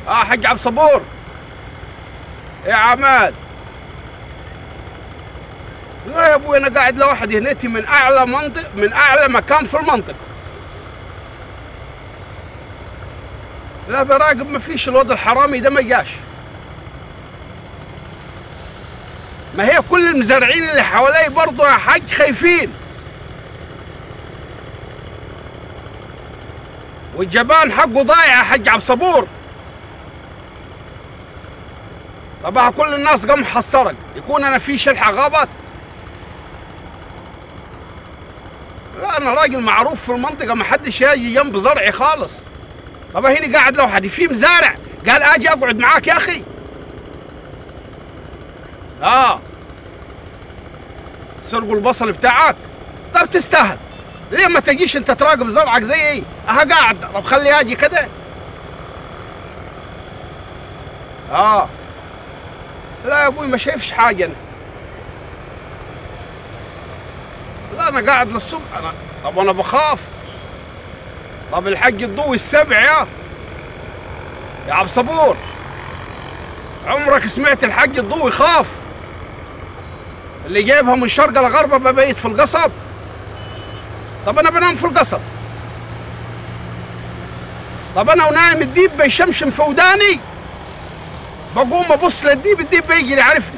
اه حق عبد صبور يا عماد لا يا ابوي انا قاعد لوحدي هنيتي من اعلى منطق من اعلى مكان في المنطقه لا براقب ما فيش الوضع الحرامي ده ما جاش ما هي كل المزارعين اللي حوالي برضه يا حاج خايفين والجبان حقه ضايع يا حاج عبد صبور طبعا كل الناس قام حصرك يكون انا في شلحه غابت لا انا راجل معروف في المنطقه ما حدش يجي جنب زرعي خالص طب هنا قاعد لوحدي في مزارع قال اجي اقعد معاك يا اخي اه سرقوا البصل بتاعك طب تستاهل ليه ما تجيش انت تراقب زرعك زي ايه اها قاعد طب خلي اجي كده اه لا يا ابوي ما شايفش حاجه انا لا انا قاعد للصبح انا طب انا بخاف طب الحق الضوء السبع يا يا عبد صبور عمرك سمعت الحق الضوء يخاف اللي جايبها من شرق لغرب ببيت في القصب طب انا بنام في القصب طب انا ونايم الديب بيشمشم في وداني بقوم ابص للديب الديب بيجي يعرفني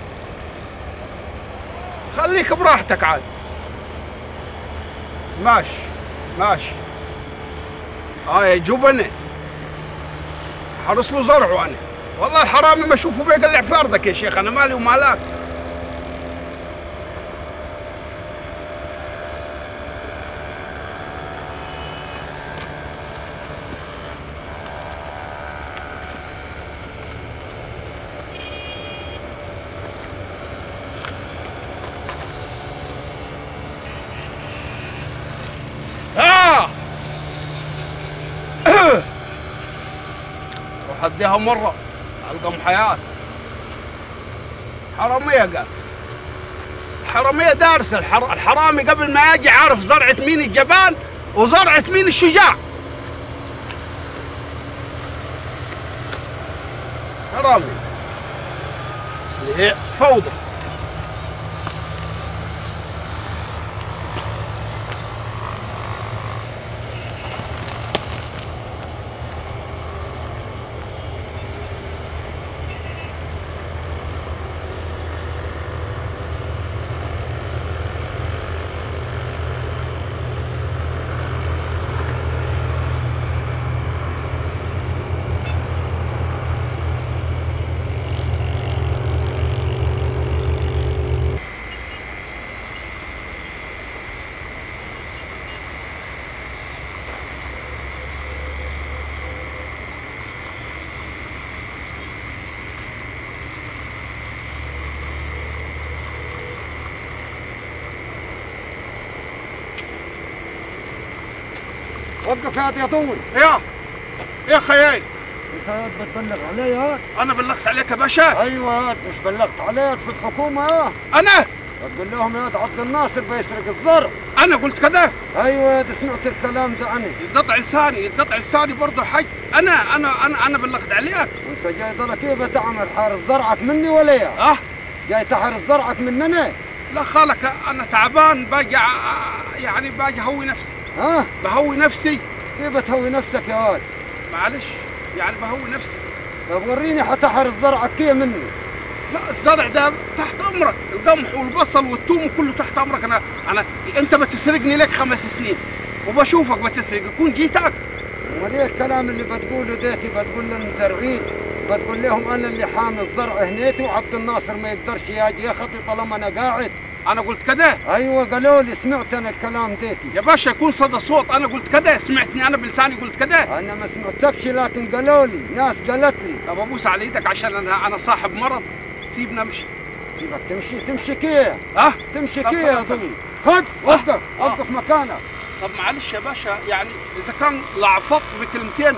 خليك براحتك عاد ماشي ماشي اه يا جبنة حرس له زرعه انا والله الحرامي ما اشوفه بيقلع في ارضك يا شيخ انا مالي ومالك آه روح اديها مرة القم حياة حرامية قال حرامية دارسة الحر... الحرامي قبل ما يجي عارف زرعة مين الجبان وزرعة مين الشجاع حرامي أصل هي فوضى وقف يا يا طول يا يا خيي انت ياد بتبلغ علي ياد انا بلغت عليك يا باشا ايوه ياد مش بلغت علي ياد في الحكومه يا انا تقول لهم ياد عبد الناصر بيسرق الزرع انا قلت كذا ايوه ياد سمعت الكلام ده انا يتقطع لساني يتقطع لساني برضه حج انا انا انا انا بلغت عليك انت جاي ترى كيف تعمل حارس زرعك مني ولا يا اه جاي تحرس زرعك مننا لا خالك انا تعبان باجي ع- يعني باجي اهوي نفسي ها بهوي نفسي كيف تهوي نفسك يا واد معلش يعني بهوي نفسي طب وريني حتحرس زرعك كيف مني لا الزرع ده تحت امرك القمح والبصل والثوم كله تحت امرك انا انا انت بتسرقني لك خمس سنين وبشوفك بتسرق يكون جيتك امال ايه الكلام اللي بتقوله ديتي بتقول للمزارعين بتقول لهم انا اللي حامي الزرع هنيتي وعبد الناصر ما يقدرش يجي ياخذي طالما انا قاعد انا قلت كده ايوه قالوا لي سمعت انا الكلام ديتي يا باشا يكون صدى صوت انا قلت كده سمعتني انا بلساني قلت كده انا ما سمعتكش لكن قالوا لي ناس قالت لي طب ابوس على ايدك عشان انا انا صاحب مرض سيبنا امشي سيبك تمشي تمشي كيف ها تمشي طب كيف يا خلاص. ضوي خد وقف آه. وقف مكانك طب معلش يا باشا يعني اذا كان لعفط بكلمتين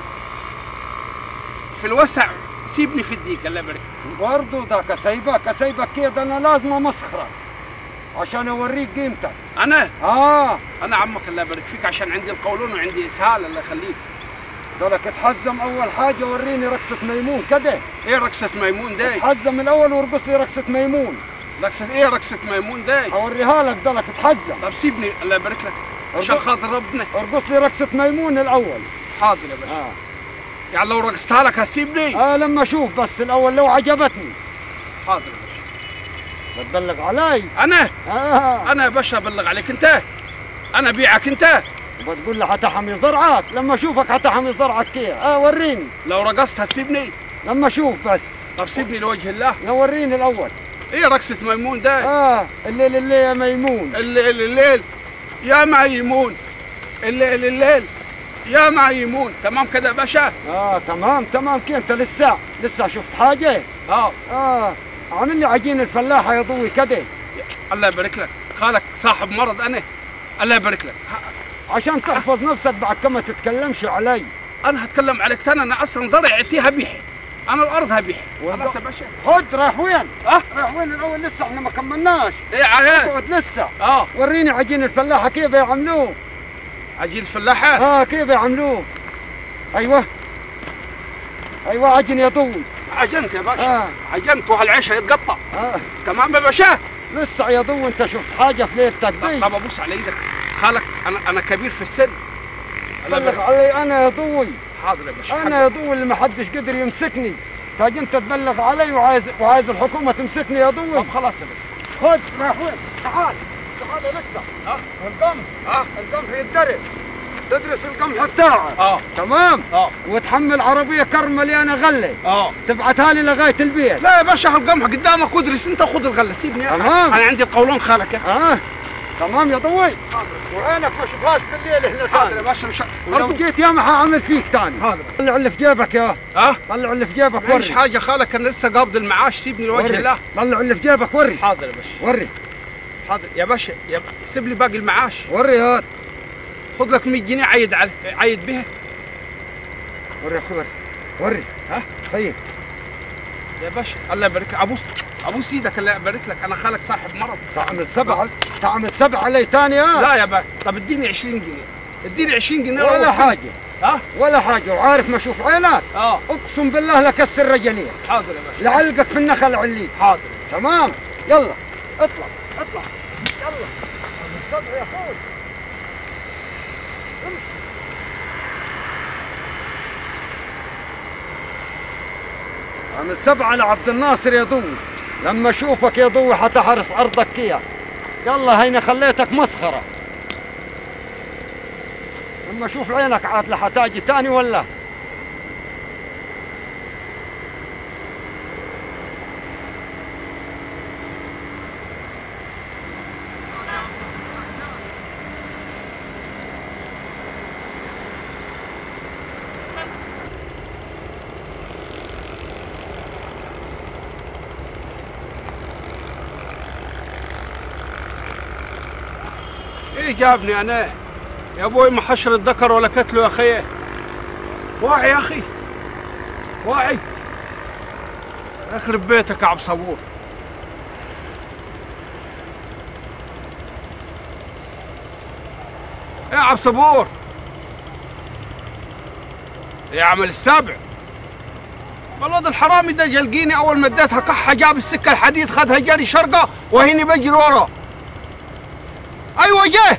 في الوسع سيبني في الديك الله يبارك فيك. برضه ده كسيبك كسيبك كده انا لازم امسخرك عشان اوريك قيمتك انا اه انا عمك الله يبارك فيك عشان عندي القولون وعندي اسهال الله يخليك ضلك تحزم اول حاجه وريني رقصه ميمون كده ايه رقصة ميمون داي تحزم الاول وارقص لي رقصه ميمون رقصة ايه رقصة ميمون داي اوريها لك ضلك تحزم طب سيبني الله يبارك لك عشان خاطر ربنا ارقص لي رقصه ميمون الاول حاضر يا باشا اه يعني لو رقصتها لك هتسيبني اه لما اشوف بس الاول لو عجبتني حاضر يا باشا بتبلغ علي انا اه انا يا باشا ابلغ عليك انت انا ابيعك انت بتقول لي حتحمي زرعك لما اشوفك حتحمي زرعك كيف اه وريني لو رقصت هتسيبني لما اشوف بس طب سيبني لوجه الله لو وريني الاول ايه رقصة ميمون داي اه الليل الليل يا ميمون الليل الليل يا ميمون الليل الليل يا ميمون تمام كده يا باشا اه تمام تمام كي انت لسه لسه شفت حاجه اه اه عامل لي عجين الفلاحه يا ضوي كده الله يبارك لك خالك صاحب مرض انا الله يبارك لك عشان تحفظ نفسك بعد كم ما تتكلمش علي انا هتكلم عليك تاني انا اصلا زرعتي هبيعها انا الارض هبيعها والله. خلاص يا باشا خد رايح وين؟ اه رايح وين الاول لسه احنا ما كملناش ايه عيال اقعد لسه اه وريني عجين الفلاحه كيف يعملوه عجين الفلاحه اه كيف يعملوه ايوه ايوه عجن يا ضوي عجنت يا باشا آه. عجنت وهالعيش هيتقطع آه. تمام يا باشا لسه يا ضوي انت شفت حاجه في ليلتك دي طب ابوس على ايدك خالك انا انا كبير في السن الله بلغ يبارك علي انا يا ضوي حاضر يا باشا انا يا ضوي اللي ما حدش قدر يمسكني تاج انت تبلغ علي وعايز وعايز الحكومه تمسكني يا ضوي طب خلاص يا باشا خد رايح وين تعال تعال لسه اه والقمح اه القمح يدرس تدرس القمح بتاعك اه تمام اه وتحمل عربيه كرم مليانه غله اه تبعتها لي لغايه البيت لا يا باشا هالقمح قدامك وادرس انت خذ الغله سيبني تمام. انا عندي القولون خالك يا اه تمام يا ضوي وعينك ما شوفهاش بالليل هنا حاضر يا تاني باشا مش ولو برضو جيت ياما حاعمل فيك تاني حاضر طلع اللي في جيبك يا اه طلع اللي في جيبك مفيش وري حاجه خالك انا لسه قابض المعاش سيبني لوجه وري الله طلع اللي في جيبك وري حاضر يا باشا وري حاضر يا باشا يا ب... سيب لي باقي المعاش وري هات خذ لك 100 جنيه عيد على عيد بها وري خبر وري ها طيب يا باشا الله يبارك لك ابوس ابوس ايدك الله يبارك لك انا خالك صاحب مرض تعمل سبعة تعمل سبعة علي تاني ها لا يا باشا طب اديني 20 جنيه اديني 20 جنيه ولا روح. حاجة ها ولا حاجة وعارف ما اشوف عينك اه اقسم بالله لكسر رجليك حاضر يا باشا لعلقك في النخل عليك حاضر تمام يلا اطلع اطلع يلا سبعة يا اخوي عمل سبعة لعبد الناصر يا ضوي لما اشوفك يا ضوي حتحرس ارضك كيا يلا هينا خليتك مسخرة لما اشوف عينك عاد لحتاجي تاني ولا ايه جابني انا يا ابوي ما حشر الذكر ولا كتله يا اخي واعي يا اخي واعي يخرب بيتك يا عبد صبور يا عبد صبور يا عمل السابع والله الحرامي ده جلقيني اول ما اديتها كحه جاب السكه الحديد خدها جري شرقه وهيني بجري ورا ايوه جه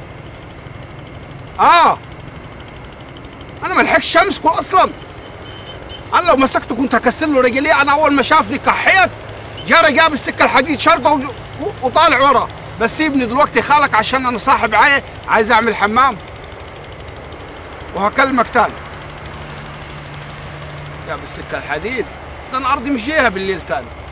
اه انا ما لحقتش امسكه اصلا انا لو مسكته كنت هكسر له رجليه انا اول ما شافني كحيت جرى جاب السكه الحديد شرقه و... و... وطالع ورا بس سيبني دلوقتي خالك عشان انا صاحب عايه عايز اعمل حمام وهكلمك تاني جاب السكه الحديد ده انا ارضي مش جايها بالليل تاني